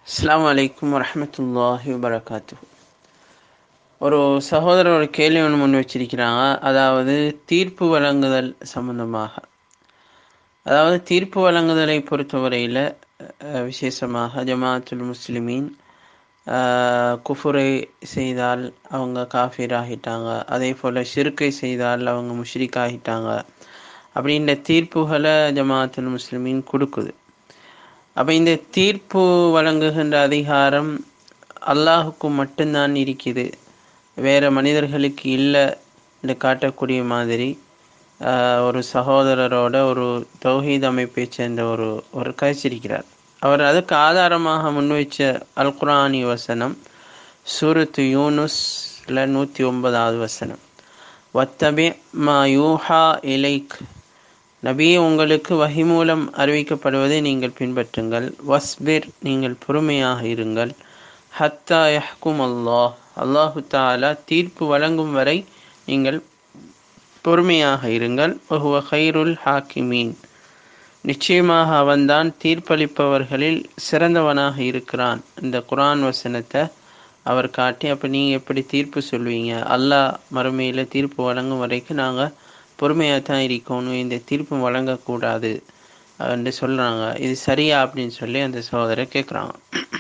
அஸ்ஸலாமு அலைக்கும் வரஹ்மத்துல்லாஹி வபரகாத்து ஒரு சகோதரர் ஒரு கேள்வி ஒன்று முன் வச்சிருக்கிறாங்க அதாவது தீர்ப்பு வழங்குதல் சம்பந்தமாக அதாவது தீர்ப்பு வழங்குதலை பொறுத்தவரையில் அஹ், விசேஷமாக ஜமாத்துல் முஸ்லிமீன் அஹ், குஃபுரை செய்தால் அவங்க காஃபிர் ஆகிட்டாங்க அதே போல் ஷிர்கை செய்தால் அவங்க முஷ்ரிக் ஆகிட்டாங்க அப்படின்ற தீர்ப்புகளை ஜமாத்துல் முஸ்லிமீன் கொடுக்குது அப்போ இந்த தீர்ப்பு வழங்குகின்ற அதிகாரம் அல்லாஹுக்கு மட்டும்தான் இருக்குது வேற மனிதர்களுக்கு இல்லை என்று காட்டக்கூடிய மாதிரி ஆஹ், ஒரு சகோதரரோட ஒரு தௌஹீத் அமைப்பை சேர்ந்த ஒரு ஒரு கழிச்சிருக்கிறார் அவர் அதுக்கு ஆதாரமாக முன்வைச்ச அல் குர்ஆனி வசனம் சூரத்து யூனுஸ்ல நூற்றி ஒன்பதாவது வசனம் வத்தபி மா யூஹா இலைக் நபியே உங்களுக்கு வஹி மூலம் அறிவிக்கப்படுவதை நீங்கள் பின்பற்றுங்கள் வஸ்பிர் நீங்கள் பொறுமையாக இருங்கள் ஹத்தா யஹ்கும் அல்லாஹ் அல்லாஹு தாலா தீர்ப்பு வழங்கும் வரை நீங்கள் பொறுமையாக இருங்கள் வஹுவ ஹைருல் ஹாக்கிமீன் நிச்சயமாக அவன்தான் தீர்ப்பளிப்பவர்களில் சிறந்தவனாக இருக்கிறான் இந்த குர்ஆன் வசனத்தை அவர் காட்டி அப்போ நீங்கள் எப்படி தீர்ப்பு சொல்வீங்க அல்லாஹ் மறுமையில் தீர்ப்பு வழங்கும் வரைக்கும் நாங்கள் பொறுமையாக தான் இருக்கணும் இந்த தீர்ப்பு வழங்கக்கூடாது என்று சொல்கிறாங்க இது சரியா அப்படின்னு சொல்லி அந்த சகோதரர் கேட்குறாங்க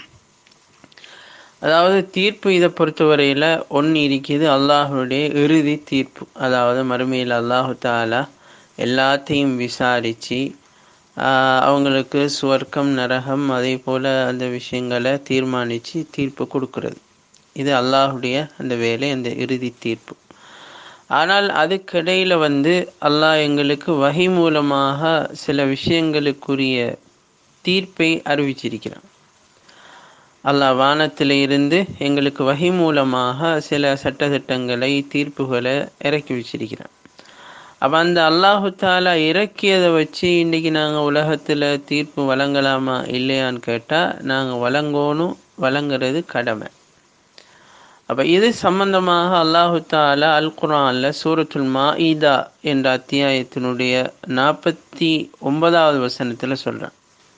அதாவது தீர்ப்பு இதை பொறுத்தவரையில் ஒன்று இருக்குது அல்லாஹுடைய இறுதி தீர்ப்பு அதாவது மறுமையில் அல்லாஹு தாலா எல்லாத்தையும் விசாரித்து அவங்களுக்கு சுவர்க்கம் நரகம் அதே போல் அந்த விஷயங்களை தீர்மானித்து தீர்ப்பு கொடுக்கறது இது அல்லாஹுடைய அந்த வேலை அந்த இறுதி தீர்ப்பு ஆனால் அதுக்கிடையில் வந்து அல்லாஹ் எங்களுக்கு வகை மூலமாக சில விஷயங்களுக்குரிய தீர்ப்பை அறிவிச்சிருக்கிறான் அல்லாஹ் வானத்தில் இருந்து எங்களுக்கு வகை மூலமாக சில சட்டத்திட்டங்களை தீர்ப்புகளை இறக்கி வச்சிருக்கிறான் அப்போ அந்த அல்லாஹு தாலா இறக்கியதை வச்சு இன்றைக்கி நாங்கள் உலகத்தில் தீர்ப்பு வழங்கலாமா இல்லையான்னு கேட்டால் நாங்கள் வழங்கணும் வழங்குறது கடமை அப்போ இது சம்பந்தமாக அல்லாஹு தாலா அல் குரானில் சூரத்துல் மாஈதா என்ற அத்தியாயத்தினுடைய நாற்பத்தி ஒன்பதாவது வசனத்தில் சொல்கிறான்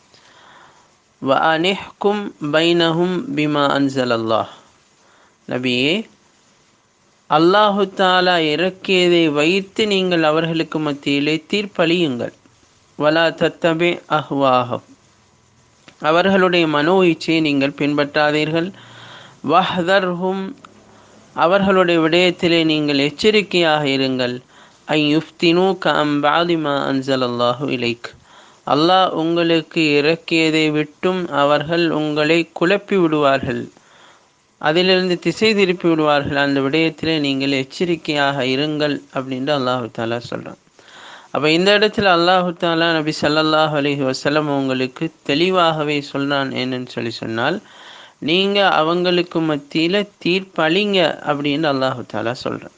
வ அனிஹ்கும் பைனஹும் பிமா அன்சல் அல்லாஹ் நபியே அல்லாஹு தாலா இறக்கியதை வைத்து நீங்கள் அவர்களுக்கு மத்தியிலே தீர்ப்பளியுங்கள் வலா தத்தபே அஹ்வாகம் அவர்களுடைய மனோ இச்சையை நீங்கள் பின்பற்றாதீர்கள் வஹ்தர்ஹும் அவர்களுடைய விடயத்திலே நீங்கள் எச்சரிக்கையாக இருங்கள் ஐ யுஃப்தினு கம் பாதிமா அன்சல் அல்லாஹு இலைக் அல்லாஹ் உங்களுக்கு இறக்கியதை விட்டும் அவர்கள் உங்களை குழப்பி விடுவார்கள் அதிலிருந்து திசை திருப்பி விடுவார்கள் அந்த விடயத்திலே நீங்கள் எச்சரிக்கையாக இருங்கள் அப்படின்ட்டு அல்லாஹு தாலா சொல்கிறான் அப்போ இந்த இடத்துல அல்லாஹு தாலா நபி சல்லல்லாஹ் அலஹி வசலம் உங்களுக்கு தெளிவாகவே சொல்கிறான் என்னன்னு சொல்லி சொன்னால் நீங்கள் அவங்களுக்கு மத்தியில் தீர்ப்பளிங்க அப்படின்னு அல்லாஹு தாலா சொல்கிறான்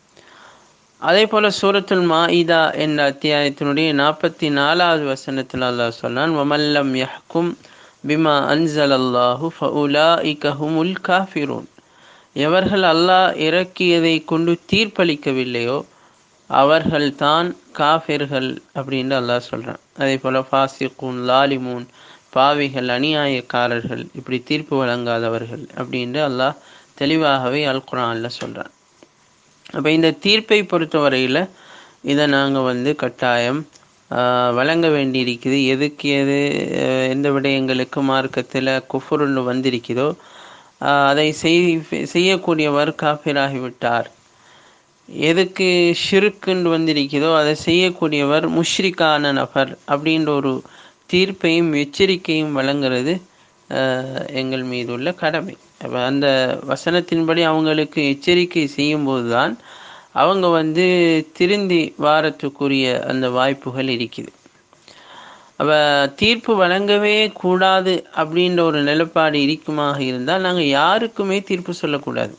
அதே போல் சூரத்துல் மாயிதா என்ற அத்தியாயத்தினுடைய நாற்பத்தி நாலாவது வசனத்தில் அல்லாஹ் சொன்னான் வமல்லம் யஹ்கும் பிமா அன்சல் அல்லாஹு ஃபவுலா இகஹுமுல் காஃபிரூன் எவர்கள் அல்லாஹ் இறக்கியதை கொண்டு தீர்ப்பளிக்கவில்லையோ அவர்கள் தான் காஃபிர்கள் அப்படின்னு அல்லாஹ் சொல்கிறான் அதே போல் ஃபாசிகூன் லாலிமூன் பாவிகள் அநியாயக்காரர்கள் இப்படி தீர்ப்பு வழங்காதவர்கள் அப்படின்ட்டு அல்லாஹ் தெளிவாகவே அல் குரானில் சொல்கிறான் அப்போ இந்த தீர்ப்பை பொறுத்தவரையில் இதை நாங்கள் வந்து கட்டாயம் வழங்க வேண்டியிருக்குது எதுக்கு எது எந்த விடயங்களுக்கு மார்க்கத்தில் குஃபுருன்னு வந்திருக்குதோ அதை செய் செய்யக்கூடியவர் காஃபிராகிவிட்டார் எதுக்கு ஷிருக்குன்னு வந்திருக்குதோ அதை செய்யக்கூடியவர் முஷ்ரிக்கான நபர் அப்படின்ற ஒரு தீர்ப்பையும் எச்சரிக்கையும் வழங்குறது எங்கள் மீது உள்ள கடமை அப்போ அந்த வசனத்தின்படி அவங்களுக்கு எச்சரிக்கை செய்யும்போது தான் அவங்க வந்து திருந்தி வாரத்துக்குரிய அந்த வாய்ப்புகள் இருக்குது அப்போ தீர்ப்பு வழங்கவே கூடாது அப்படின்ற ஒரு நிலைப்பாடு இருக்குமாக இருந்தால் நாங்கள் யாருக்குமே தீர்ப்பு சொல்லக்கூடாது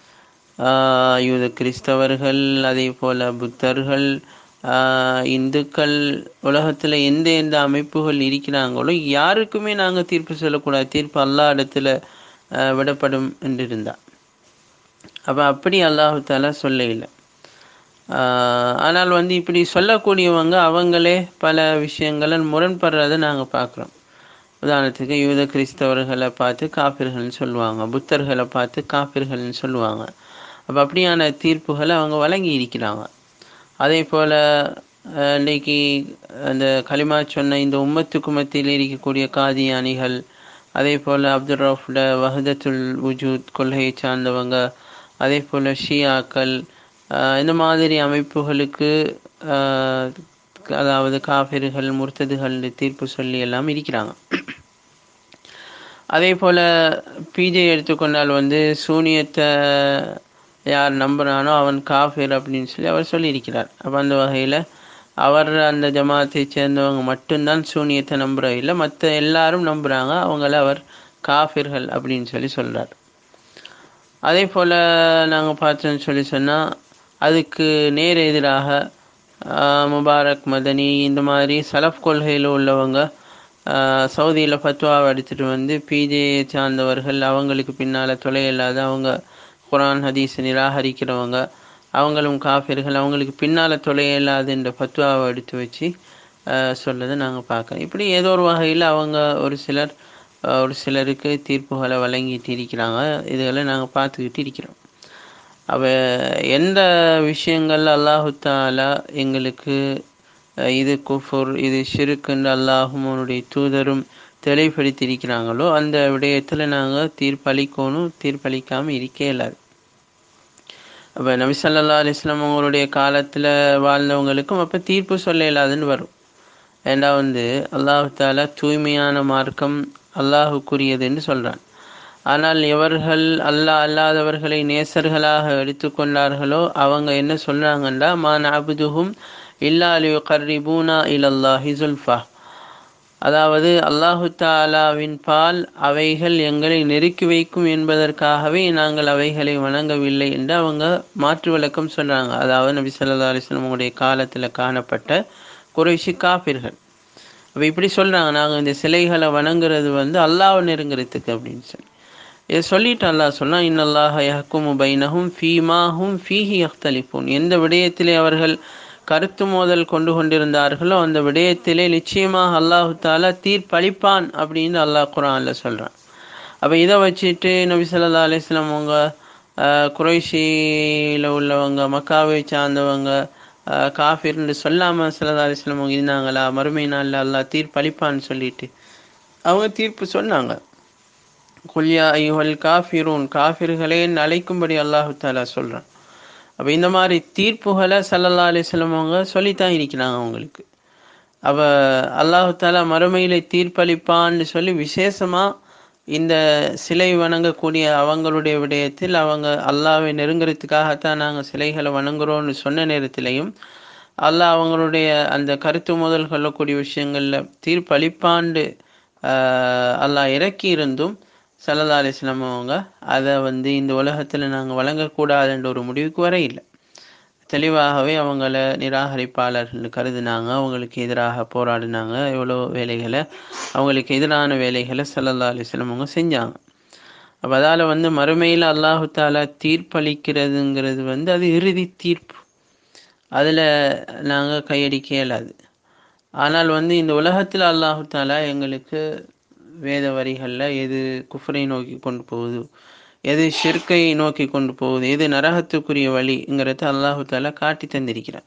யூத கிறிஸ்தவர்கள் அதே போல் புத்தர்கள் இந்துக்கள் உலகத்தில் எந்த எந்த அமைப்புகள் இருக்கிறாங்களோ யாருக்குமே நாங்கள் தீர்ப்பு சொல்லக்கூடாது தீர்ப்பு அல்லா இடத்துல விடப்படும் என்று இருந்தால் அப்போ அப்படி அல்லாஹு தாலா சொல்ல இல்லை ஆனால் வந்து இப்படி சொல்லக்கூடியவங்க அவங்களே பல விஷயங்களை முரண்படுறதை நாங்கள் பார்க்குறோம் உதாரணத்துக்கு யூத கிறிஸ்தவர்களை பார்த்து காப்பிர்கள்னு சொல்லுவாங்க புத்தர்களை பார்த்து காப்பிர்கள்னு சொல்லுவாங்க அப்போ அப்படியான தீர்ப்புகளை அவங்க வழங்கி இருக்கிறாங்க அதே போல் இன்றைக்கி அந்த களிமா சொன்ன இந்த உம்மத்துக்கு மத்தியில் இருக்கக்கூடிய காதியானிகள் அதே போல் அப்துல் ரஃப்ட வஹதத்துல் உஜூத் கொள்கையை சார்ந்தவங்க அதே போல் ஷியாக்கள் இந்த மாதிரி அமைப்புகளுக்கு அதாவது காஃபிர்கள் முர்த்ததுகள் தீர்ப்பு சொல்லி எல்லாம் இருக்கிறாங்க அதே போல் பிஜே எடுத்துக்கொண்டால் வந்து சூனியத்தை யார் நம்புறானோ அவன் காஃபிர் அப்படின்னு சொல்லி அவர் சொல்லியிருக்கிறார் அப்போ அந்த வகையில் அவர் அந்த ஜமாத்தை சேர்ந்தவங்க மட்டும்தான் சூனியத்தை நம்புற இல்லை மற்ற எல்லாரும் நம்புகிறாங்க அவங்கள அவர் காஃபிர்கள் அப்படின்னு சொல்லி சொல்கிறார் அதே போல் நாங்கள் பார்த்தோன்னு சொல்லி சொன்னால் அதுக்கு நேர் எதிராக முபாரக் மதனி இந்த மாதிரி சலஃப் கொள்கையில் உள்ளவங்க சவுதியில் ஃபத்வாவை எடுத்துகிட்டு வந்து பிஜேயை சார்ந்தவர்கள் அவங்களுக்கு பின்னால் தொலை இல்லாத அவங்க குரான் ஹதீஸை நிராகரிக்கிறவங்க அவங்களும் காஃபிர்கள் அவங்களுக்கு பின்னால் தொலை இல்லாதுன்ற ஃபத்வாவை எடுத்து வச்சு சொல்லதை நாங்கள் பார்க்குறோம் இப்படி ஏதோ ஒரு வகையில் அவங்க ஒரு சிலர் ஒரு சிலருக்கு தீர்ப்புகளை வழங்கிட்டு இருக்கிறாங்க இதுகளை நாங்கள் பார்த்துக்கிட்டு இருக்கிறோம் அவ எந்த விஷயங்கள் அல்லாஹு தாலா எங்களுக்கு இது குஃபுர் இது ஷிருக்குன்னு அல்லாஹும் அவனுடைய தூதரும் தெளிவுபடுத்தியிருக்கிறாங்களோ அந்த விடயத்தில் நாங்கள் தீர்ப்பளிக்கணும் தீர்ப்பளிக்காமல் இருக்கே இல்லாது அப்போ நபி சல்லா அலிஸ்லாம் அவங்களுடைய காலத்தில் வாழ்ந்தவங்களுக்கும் அப்போ தீர்ப்பு சொல்ல இல்லாதுன்னு வரும் ஏண்டா வந்து அல்லாஹு தாலா தூய்மையான மார்க்கம் அல்லாஹுக்குரியதுன்னு சொல்கிறான் ஆனால் எவர்கள் அல்லாஹ் அல்லாதவர்களை நேசர்களாக எடுத்துக்கொண்டார்களோ அவங்க என்ன சொல்கிறாங்கண்டா மா நாபுதுஹும் இல்லா அலி கர்ரிபூனா இலல்லாஹி சுல்ஃபா அதாவது அல்லாஹு தாலாவின் பால் அவைகள் எங்களை நெருக்கி வைக்கும் என்பதற்காகவே நாங்கள் அவைகளை வணங்கவில்லை என்று அவங்க மாற்று விளக்கம் சொல்கிறாங்க அதாவது நபி சொல்லா அலிஸ்லமுடைய காலத்தில் காணப்பட்ட குறைஷி காபிர்கள் அப்போ இப்படி சொல்கிறாங்க நாங்கள் இந்த சிலைகளை வணங்குறது வந்து அல்லாவை நெருங்குறதுக்கு அப்படின்னு சொல்லி இதை சொல்லிட்டு அல்லாஹ் சொன்னால் இன்னல்லாஹ் யஹ்கும் பைனஹும் ஃபீமாஹும் ஃபீஹி யஹ்தலிஃபூன் எந்த விடயத்திலே அவர்கள் கருத்து மோதல் கொண்டு கொண்டிருந்தார்களோ அந்த விடயத்திலே நிச்சயமாக அல்லாஹு தாலா தீர்ப்பளிப்பான் அப்படின்னு அல்லாஹ் குரான்ல சொல்கிறான் அப்போ இதை வச்சுட்டு நபி சொல்லா அலிஸ்லாம் அவங்க குறைஷியில் உள்ளவங்க மக்காவை சார்ந்தவங்க காஃபிர்னு சொல்லாமல் சல்லா அலிஸ்லாம் அவங்க இருந்தாங்களா மறுமை நாளில் அல்லாஹ் தீர்ப்பளிப்பான்னு சொல்லிட்டு அவங்க தீர்ப்பு சொன்னாங்க குல்யா ஐயுவல் காஃபிரூன் காஃபிர்களே அழைக்கும்படி அல்லாஹு தாலா சொல்கிறான் அப்போ இந்த மாதிரி தீர்ப்புகளை சல்லல்லா அலிஸ்லம் அவங்க சொல்லித்தான் இருக்கிறாங்க அவங்களுக்கு அப்போ அல்லாஹு தாலா மறுமையில தீர்ப்பளிப்பான்னு சொல்லி விசேஷமாக இந்த சிலை வணங்கக்கூடிய அவங்களுடைய விடயத்தில் அவங்க அல்லாவை நெருங்குறதுக்காகத்தான் நாங்கள் சிலைகளை வணங்குறோம்னு சொன்ன நேரத்திலையும் அல்லாஹ் அவங்களுடைய அந்த கருத்து முதல் கொள்ளக்கூடிய விஷயங்களில் தீர்ப்பளிப்பாண்டு அல்லாஹ் இறக்கி இருந்தும் சல்லா அலிஸ்லாம் அவங்க அதை வந்து இந்த உலகத்தில் நாங்கள் வழங்கக்கூடாதுன்ற ஒரு முடிவுக்கு வர இல்லை தெளிவாகவே அவங்கள நிராகரிப்பாளர்கள் கருதுனாங்க அவங்களுக்கு எதிராக போராடினாங்க எவ்வளோ வேலைகளை அவங்களுக்கு எதிரான வேலைகளை சல்லல்லா அலிஸ்லாம் அவங்க செஞ்சாங்க அப்போ அதால் வந்து மறுமையில் அல்லாஹு தாலா தீர்ப்பளிக்கிறதுங்கிறது வந்து அது இறுதி தீர்ப்பு அதில் நாங்கள் கையடிக்க இயலாது ஆனால் வந்து இந்த உலகத்தில் அல்லாஹு தாலா எங்களுக்கு வேத வரிகளில் எது குஃபரை நோக்கி கொண்டு போகுது எது ஷிர்கை நோக்கி கொண்டு போகுது எது நரகத்துக்குரிய வழிங்கிறத அல்லாஹு தாலா காட்டி தந்திருக்கிறார்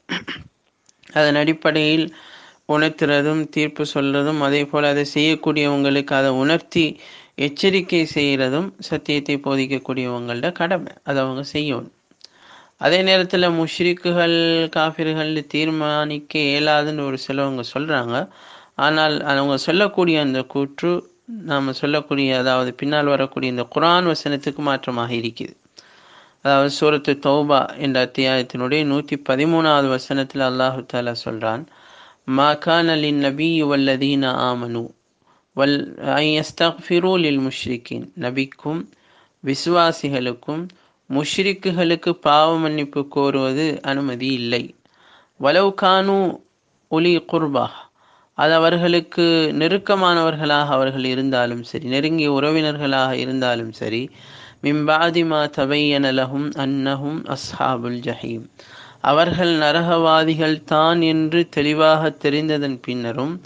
அதன் அடிப்படையில் உணர்த்துறதும் தீர்ப்பு சொல்றதும் அதே போல் அதை செய்யக்கூடியவங்களுக்கு அதை உணர்த்தி எச்சரிக்கை செய்கிறதும் சத்தியத்தை போதிக்கக்கூடியவங்களோட கடமை அதை அவங்க செய்யணும் அதே நேரத்தில் முஷ்ரிக்குகள் காஃபிர்கள் தீர்மானிக்க இயலாதுன்னு ஒரு சிலவங்க சொல்கிறாங்க ஆனால் அவங்க சொல்லக்கூடிய அந்த கூற்று நாம் சொல்லக்கூடிய அதாவது பின்னால் வரக்கூடிய இந்த குரான் வசனத்துக்கு மாற்றமாக இருக்குது அதாவது சூரத்து தௌபா என்ற அத்தியாயத்தினுடைய நூற்றி பதிமூணாவது வசனத்தில் அல்லாஹு தாலா சொல்கிறான் மா கான் அலின் நபி வல்லதீன ஆமனு வல் ஐயஸ்தஃபிரூலில் முஷ்ரிக்கின் நபிக்கும் விசுவாசிகளுக்கும் முஷ்ரிக்குகளுக்கு பாவ மன்னிப்பு கோருவது அனுமதி இல்லை வலவு கானு ஒலி குர்பா அது அவர்களுக்கு நெருக்கமானவர்களாக அவர்கள் இருந்தாலும் சரி நெருங்கிய உறவினர்களாக இருந்தாலும் சரி மிம்பாதிமா தபையனலகும் அன்னஹும் அஸ்ஹாபுல் ஜஹீம் அவர்கள் நரகவாதிகள் தான் என்று தெளிவாக தெரிந்ததன் பின்னரும்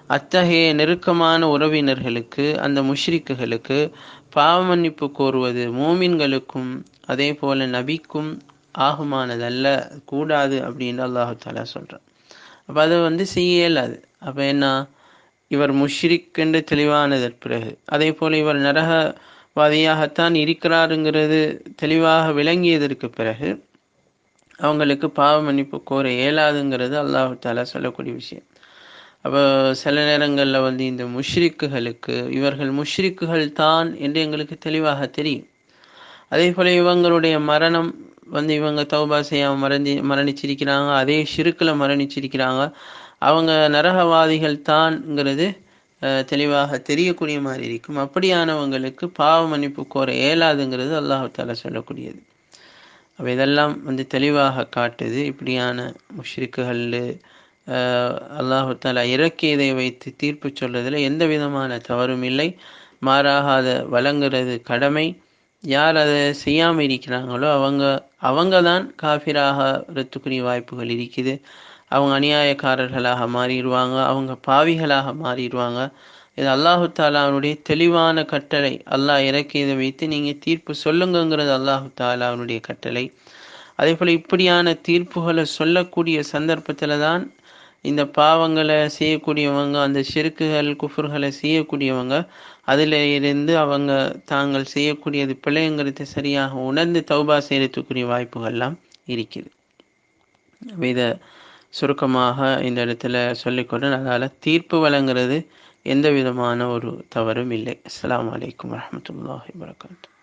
அத்தகைய நெருக்கமான உறவினர்களுக்கு அந்த முஷ்ரிக்குகளுக்கு பாவ மன்னிப்பு கோருவது மூமின்களுக்கும் அதே போல நபிக்கும் ஆகுமானதல்ல கூடாது அப்படின்னு அல்லாஹு தாலா சொல்கிறான் அப்போ அதை வந்து செய்ய இயலாது அப்போ என்ன இவர் முஷ்ரிக் என்று தெளிவானதற்கு பிறகு அதே போல் இவர் நரகவாதியாகத்தான் இருக்கிறாருங்கிறது தெளிவாக விளங்கியதற்கு பிறகு அவங்களுக்கு பாவ மன்னிப்பு கோர இயலாதுங்கிறது அல்லாஹு தாலா சொல்லக்கூடிய விஷயம் அப்போ சில நேரங்களில் வந்து இந்த முஷ்ரிக்குகளுக்கு இவர்கள் முஷ்ரிக்குகள் தான் என்று எங்களுக்கு தெளிவாக தெரியும் அதே போல் இவங்களுடைய மரணம் வந்து இவங்க தௌபா செய்யாமல் மறந்தி மரணிச்சிருக்கிறாங்க அதே ஷிருக்கில் மரணிச்சிருக்கிறாங்க அவங்க நரகவாதிகள் தான்ங்கிறது தெளிவாக தெரியக்கூடிய மாதிரி இருக்கும் அப்படியானவங்களுக்கு பாவ மன்னிப்பு கோர இயலாதுங்கிறது அல்லாஹு தாலா சொல்லக்கூடியது அப்போ இதெல்லாம் வந்து தெளிவாக காட்டுது இப்படியான முஷ்ரிக்குகள் அல்லாஹு தாலா இறக்கியதை வைத்து தீர்ப்பு சொல்றதுல எந்த விதமான தவறும் இல்லை மாறாக அதை வழங்குறது கடமை யார் அதை செய்யாமல் இருக்கிறாங்களோ அவங்க அவங்க தான் காஃபிராகிறதுக்குரிய வாய்ப்புகள் இருக்குது அவங்க அநியாயக்காரர்களாக மாறிடுவாங்க அவங்க பாவிகளாக மாறிடுவாங்க இது அல்லாஹு தாலாவுடைய தெளிவான கட்டளை அல்லாஹ் இறக்கியதை வைத்து நீங்கள் தீர்ப்பு சொல்லுங்கங்கிறது அல்லாஹு தாலாவுடைய கட்டளை அதே போல் இப்படியான தீர்ப்புகளை சொல்லக்கூடிய சந்தர்ப்பத்தில் தான் இந்த பாவங்களை செய்யக்கூடியவங்க அந்த செருக்குகள் குஃபர்களை செய்யக்கூடியவங்க அதில் இருந்து அவங்க தாங்கள் செய்யக்கூடியது பிள்ளைங்கிறது சரியாக உணர்ந்து தௌபா செய்யறதுக்குரிய வாய்ப்புகள்லாம் இருக்குது இதை சுருக்கமாக இந்த இடத்துல சொல்லிக்கொண்டு அதனால் தீர்ப்பு வழங்குறது எந்த விதமான ஒரு தவறும் இல்லை அஸ்லாம் வலைக்கம் வரமத்துல்லாஹி வரகாத்து